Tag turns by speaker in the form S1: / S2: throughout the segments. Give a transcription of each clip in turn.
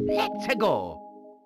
S1: Let's go!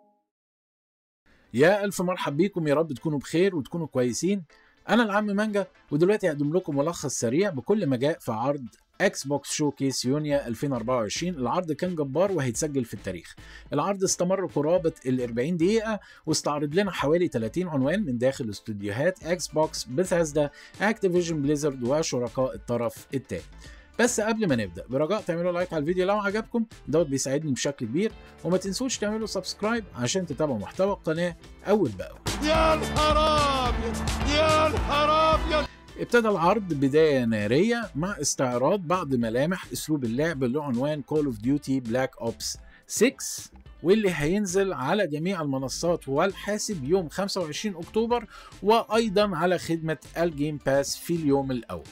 S2: يا ألف مرحب بيكم يا رب تكونوا بخير وتكونوا كويسين أنا العم مانجا ودلوقتي هقدم لكم ملخص سريع بكل ما جاء في عرض اكس بوكس شو كيس يونيو 2024 العرض كان جبار وهيتسجل في التاريخ العرض استمر قرابة ال 40 دقيقة واستعرض لنا حوالي 30 عنوان من داخل استوديوهات اكس بوكس بثاسدا اكتيفيجن بليزرد وشركاء الطرف الثالث بس قبل ما نبدا برجاء تعملوا لايك على الفيديو لو عجبكم دوت بيساعدني بشكل كبير وما تنسوش تعملوا سبسكرايب عشان تتابعوا محتوى القناه اول باول
S3: يا نهار ابيض يا نهار ابيض
S2: ابتدى العرض بداية نارية مع استعراض بعض ملامح اسلوب اللعب اللي عنوان Call of Duty Black Ops 6 واللي هينزل على جميع المنصات والحاسب يوم 25 اكتوبر وايضا على خدمة الجيم باس في اليوم الاول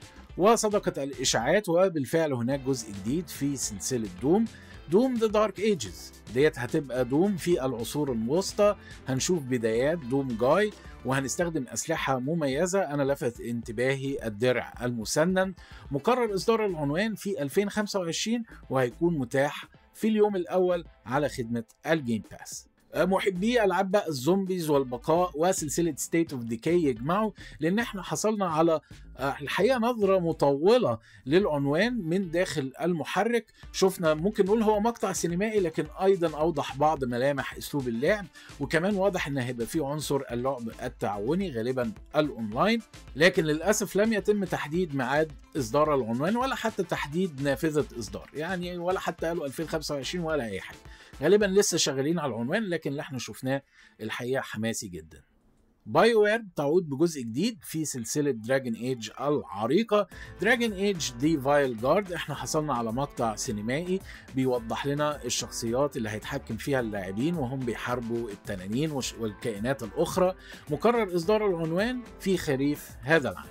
S2: وصدقت الاشاعات وبالفعل هناك جزء جديد في سلسلة دوم دوم ذا دارك ايجز ديت هتبقى دوم في العصور الوسطى هنشوف بدايات دوم جاي وهنستخدم أسلحة مميزة أنا لفت انتباهي الدرع المسنن مقرر إصدار العنوان في 2025 وهيكون متاح في اليوم الأول على خدمة الجيم باس محبي العاب بقى الزومبيز والبقاء وسلسله ستيت اوف ديكي يجمعوا لان احنا حصلنا على الحقيقه نظره مطوله للعنوان من داخل المحرك شفنا ممكن نقول هو مقطع سينمائي لكن ايضا اوضح بعض ملامح اسلوب اللعب وكمان واضح ان هيبقى فيه عنصر اللعب التعاوني غالبا الاونلاين لكن للاسف لم يتم تحديد ميعاد اصدار العنوان ولا حتى تحديد نافذه اصدار يعني ولا حتى قالوا 2025 ولا اي حاجه غالبا لسه شغالين على العنوان لكن اللي احنا شفناه الحقيقه حماسي جدا باي وير تعود بجزء جديد في سلسلة دراجون ايج العريقة دراجون ايج دي فايل جارد احنا حصلنا على مقطع سينمائي بيوضح لنا الشخصيات اللي هيتحكم فيها اللاعبين وهم بيحاربوا التنانين والكائنات الأخرى مقرر إصدار العنوان في خريف هذا العام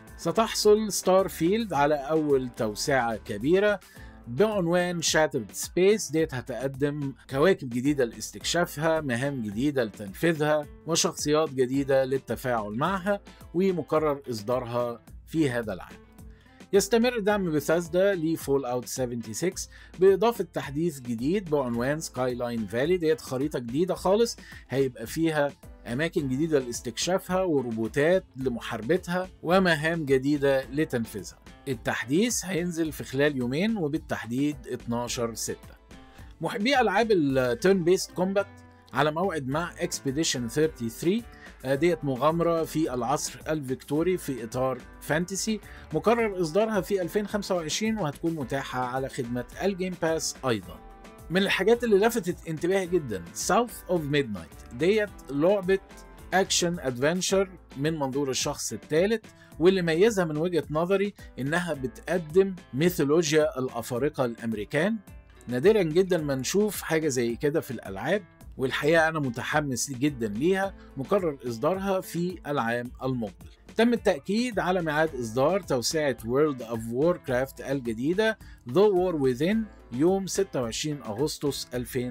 S2: ستحصل ستار فيلد على أول توسعة كبيرة بعنوان شاترد سبيس ديت هتقدم كواكب جديدة لاستكشافها مهام جديدة لتنفيذها وشخصيات جديدة للتفاعل معها ومقرر إصدارها في هذا العام يستمر دعم بثاسدا لفول اوت 76 باضافه تحديث جديد بعنوان سكاي لاين فالي ديت خريطه جديده خالص هيبقى فيها اماكن جديده لاستكشافها وروبوتات لمحاربتها ومهام جديده لتنفيذها التحديث هينزل في خلال يومين وبالتحديد 12 6 محبي العاب التيرن بيست كومبات على موعد مع اكسبيديشن 33 ديت مغامرة في العصر الفيكتوري في إطار فانتسي مقرر إصدارها في 2025 وهتكون متاحة على خدمة الجيم باس أيضا من الحاجات اللي لفتت انتباهي جدا ساوث اوف ميد نايت ديت لعبة اكشن ادفنشر من منظور الشخص الثالث واللي ميزها من وجهة نظري انها بتقدم ميثولوجيا الافارقة الامريكان نادرا جدا ما نشوف حاجة زي كده في الالعاب والحقيقة أنا متحمس جدا ليها مقرر إصدارها في العام المقبل تم التأكيد على ميعاد إصدار توسعة World of Warcraft الجديدة The War Within يوم 26 أغسطس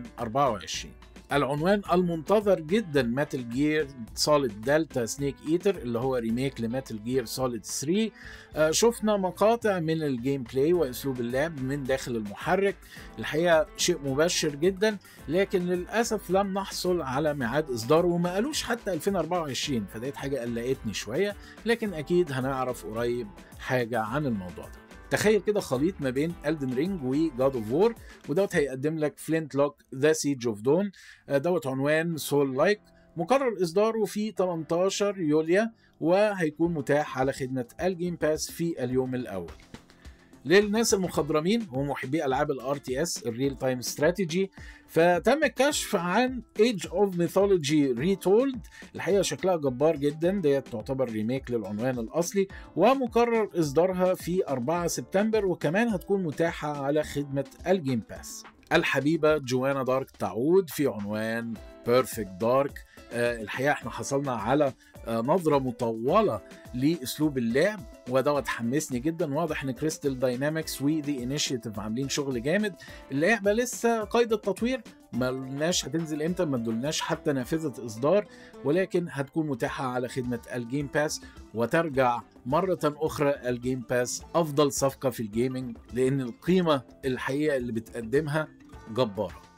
S2: 2024 العنوان المنتظر جدا ماتل جير سوليد دلتا سنيك ايتر اللي هو ريميك لماتل جير سوليد 3 آه شفنا مقاطع من الجيم بلاي واسلوب اللعب من داخل المحرك الحقيقه شيء مبشر جدا لكن للاسف لم نحصل على ميعاد اصداره وما قالوش حتى 2024 فديت حاجه قلقتني شويه لكن اكيد هنعرف قريب حاجه عن الموضوع ده تخيل كده خليط ما بين الدن رينج وجاد اوف وور ودوت هيقدم لك فلينت لوك ذا سيج اوف دون دوت عنوان سول لايك مقرر اصداره في 18 يوليو وهيكون متاح على خدمه الجيم باس في اليوم الاول للناس المخضرمين ومحبي العاب الار تي اس الريل تايم استراتيجي فتم الكشف عن ايج اوف ميثولوجي ريتولد الحقيقه شكلها جبار جدا ديت تعتبر ريميك للعنوان الاصلي ومقرر اصدارها في 4 سبتمبر وكمان هتكون متاحه على خدمه الجيم باس الحبيبه جوانا دارك تعود في عنوان بيرفكت دارك آه الحقيقه احنا حصلنا على آه نظره مطوله لاسلوب اللعب ودوت حمسني جدا واضح ان كريستال داينامكس ودي انيشيتيف عاملين شغل جامد اللعبه لسه قيد التطوير ما قلناش هتنزل امتى ما ادولناش حتى نافذه اصدار ولكن هتكون متاحه على خدمه الجيم باس وترجع مره اخرى الجيم باس افضل صفقه في الجيمنج لان القيمه الحقيقه اللي بتقدمها جباره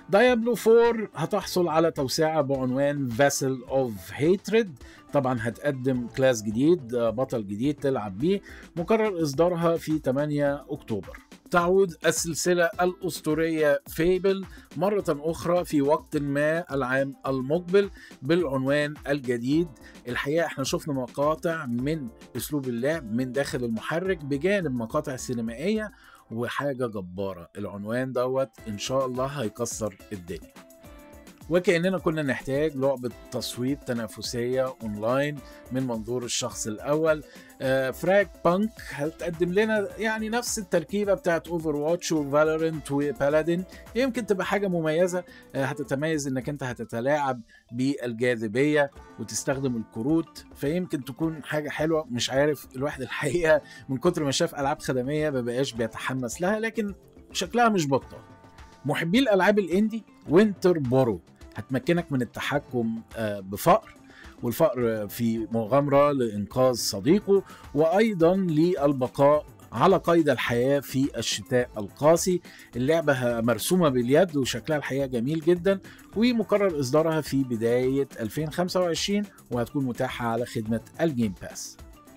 S2: دايابلو 4 هتحصل على توسعة بعنوان Vessel of Hatred طبعا هتقدم كلاس جديد بطل جديد تلعب بيه مقرر إصدارها في 8 أكتوبر تعود السلسلة الأسطورية فيبل مرة أخرى في وقت ما العام المقبل بالعنوان الجديد الحقيقة احنا شفنا مقاطع من أسلوب اللعب من داخل المحرك بجانب مقاطع سينمائية وحاجة جبارة العنوان دوت إن شاء الله هيكسر الدنيا وكأننا كنا نحتاج لعبة تصويب تنافسية أونلاين من منظور الشخص الأول آه فراك بانك هتقدم لنا يعني نفس التركيبة بتاعت اوفر واتش وفالورنت وبالادين يمكن تبقى حاجة مميزة آه هتتميز انك انت هتتلاعب بالجاذبية وتستخدم الكروت فيمكن تكون حاجة حلوة مش عارف الواحد الحقيقة من كتر ما شاف ألعاب خدمية مبقاش بيتحمس لها لكن شكلها مش بطال محبي الألعاب الإندي وينتر بورو هتمكنك من التحكم بفأر والفأر في مغامرة لإنقاذ صديقه وأيضا للبقاء على قيد الحياة في الشتاء القاسي اللعبة مرسومة باليد وشكلها الحقيقة جميل جدا ومقرر إصدارها في بداية 2025 وهتكون متاحة على خدمة الجيم باس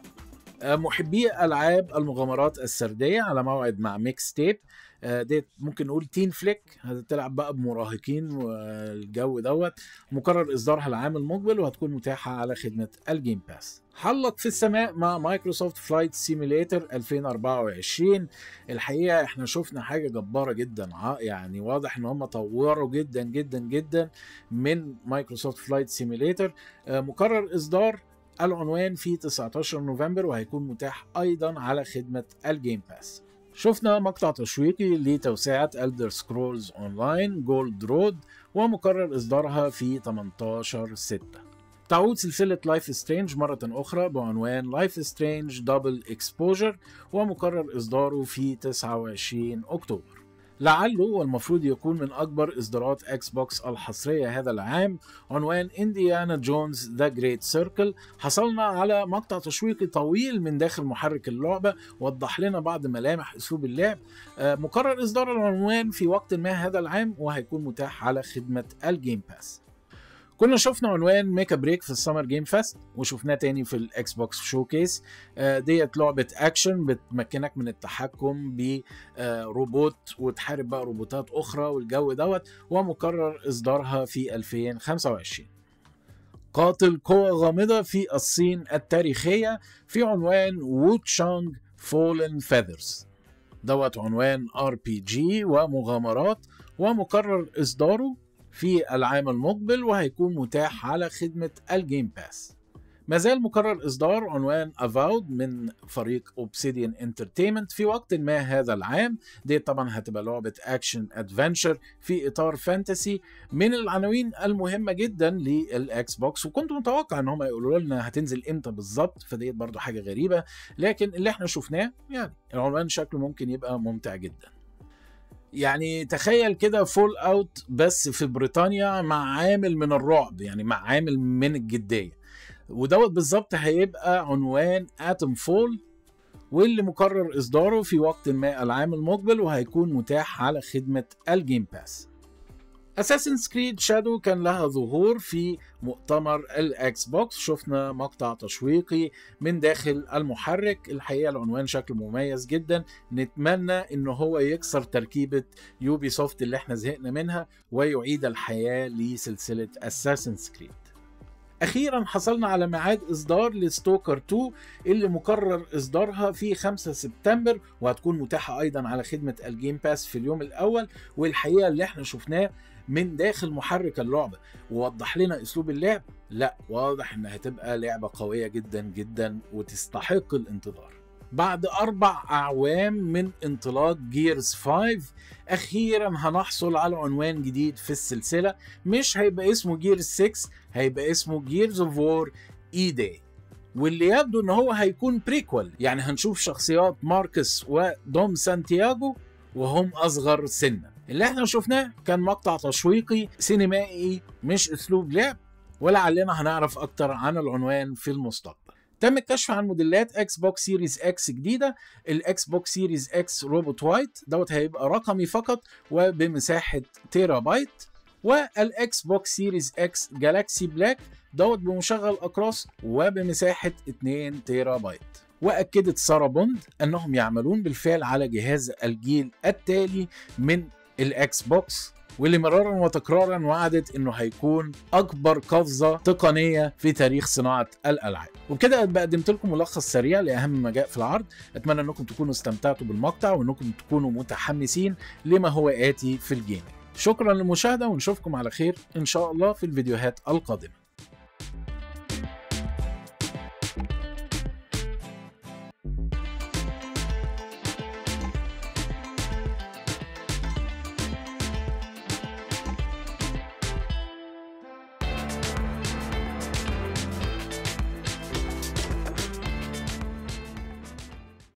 S2: محبي ألعاب المغامرات السردية على موعد مع ميكس تيب ديت ممكن نقول تين فليك هتلعب بقى بمراهقين والجو دوت مقرر اصدارها العام المقبل وهتكون متاحه على خدمه الجيم باس حلق في السماء مع مايكروسوفت فلايت سيميليتر 2024 الحقيقه احنا شفنا حاجه جباره جدا يعني واضح ان هم طوروا جدا جدا جدا من مايكروسوفت فلايت سيميليتر مقرر اصدار العنوان في 19 نوفمبر وهيكون متاح ايضا على خدمه الجيم باس شفنا مقطع تشويقي لتوسعة Elder Scrolls Online Gold Road ومقرر إصدارها في 18 6 تعود سلسلة Life is Strange مرة أخرى بعنوان Life is Strange Double Exposure ومقرر إصداره في 29 أكتوبر لعله والمفروض يكون من أكبر إصدارات إكس بوكس الحصرية هذا العام عنوان إنديانا جونز ذا جريت سيركل حصلنا على مقطع تشويقي طويل من داخل محرك اللعبة وضح لنا بعض ملامح أسلوب اللعب مقرر إصدار العنوان في وقت ما هذا العام وهيكون متاح على خدمة الجيم باس كنا شفنا عنوان ميكا بريك في السمر جيم فيست وشفناه تاني في الاكس بوكس شوكيس ديت لعبه اكشن بتمكنك من التحكم بروبوت وتحارب بقى روبوتات اخرى والجو دوت ومقرر اصدارها في 2025 قاتل قوة غامضة في الصين التاريخية في عنوان ووتشانج فولن فيذرز دوت عنوان ار بي جي ومغامرات ومقرر اصداره في العام المقبل وهيكون متاح على خدمة الجيم باس مازال مقرر إصدار عنوان أفاود من فريق أوبسيديان انترتينمنت في وقت ما هذا العام دي طبعا هتبقى لعبة أكشن أدفنشر في إطار فانتسي من العناوين المهمة جدا للإكس بوكس وكنت متوقع إن هم يقولوا لنا هتنزل إمتى بالظبط فديت برضو حاجة غريبة لكن اللي احنا شفناه يعني العنوان شكله ممكن يبقى ممتع جدا يعني تخيل كده فول اوت بس في بريطانيا مع عامل من الرعب يعني مع عامل من الجديه ودوت بالظبط هيبقى عنوان اتم فول واللي مقرر اصداره في وقت ما العام المقبل وهيكون متاح على خدمه الجيم باس اساسن كريد شادو كان لها ظهور في مؤتمر الاكس بوكس شفنا مقطع تشويقي من داخل المحرك الحقيقه العنوان شكله مميز جدا نتمنى ان هو يكسر تركيبه يوبي سوفت اللي احنا زهقنا منها ويعيد الحياه لسلسله اساسن كريد اخيرا حصلنا على ميعاد اصدار لستوكر 2 اللي مقرر اصدارها في 5 سبتمبر وهتكون متاحه ايضا على خدمه الجيم باس في اليوم الاول والحقيقه اللي احنا شفناه من داخل محرك اللعبة ووضح لنا اسلوب اللعب لا واضح انها هتبقى لعبة قوية جدا جدا وتستحق الانتظار بعد أربع أعوام من انطلاق جيرز 5 أخيرا هنحصل على عنوان جديد في السلسلة مش هيبقى اسمه جيرز 6 هيبقى اسمه جيرز اوف وور اي داي واللي يبدو ان هو هيكون بريكول يعني هنشوف شخصيات ماركس ودوم سانتياغو وهم اصغر سنا اللي احنا شفناه كان مقطع تشويقي سينمائي مش اسلوب لعب ولعلنا هنعرف اكتر عن العنوان في المستقبل تم الكشف عن موديلات اكس بوكس سيريز اكس جديده الاكس بوكس سيريز اكس روبوت وايت دوت هيبقى رقمي فقط وبمساحه تيرا بايت والاكس بوكس سيريز اكس جالاكسي بلاك دوت بمشغل اقراص وبمساحه 2 تيرا بايت واكدت سارة بوند انهم يعملون بالفعل على جهاز الجيل التالي من الاكس بوكس واللي مرارا وتكرارا وعدت انه هيكون اكبر قفزه تقنيه في تاريخ صناعه الالعاب وبكده قدمت لكم ملخص سريع لاهم ما جاء في العرض اتمنى انكم تكونوا استمتعتوا بالمقطع وانكم تكونوا متحمسين لما هو اتي في الجيم شكرا للمشاهده ونشوفكم على خير ان شاء الله في الفيديوهات القادمه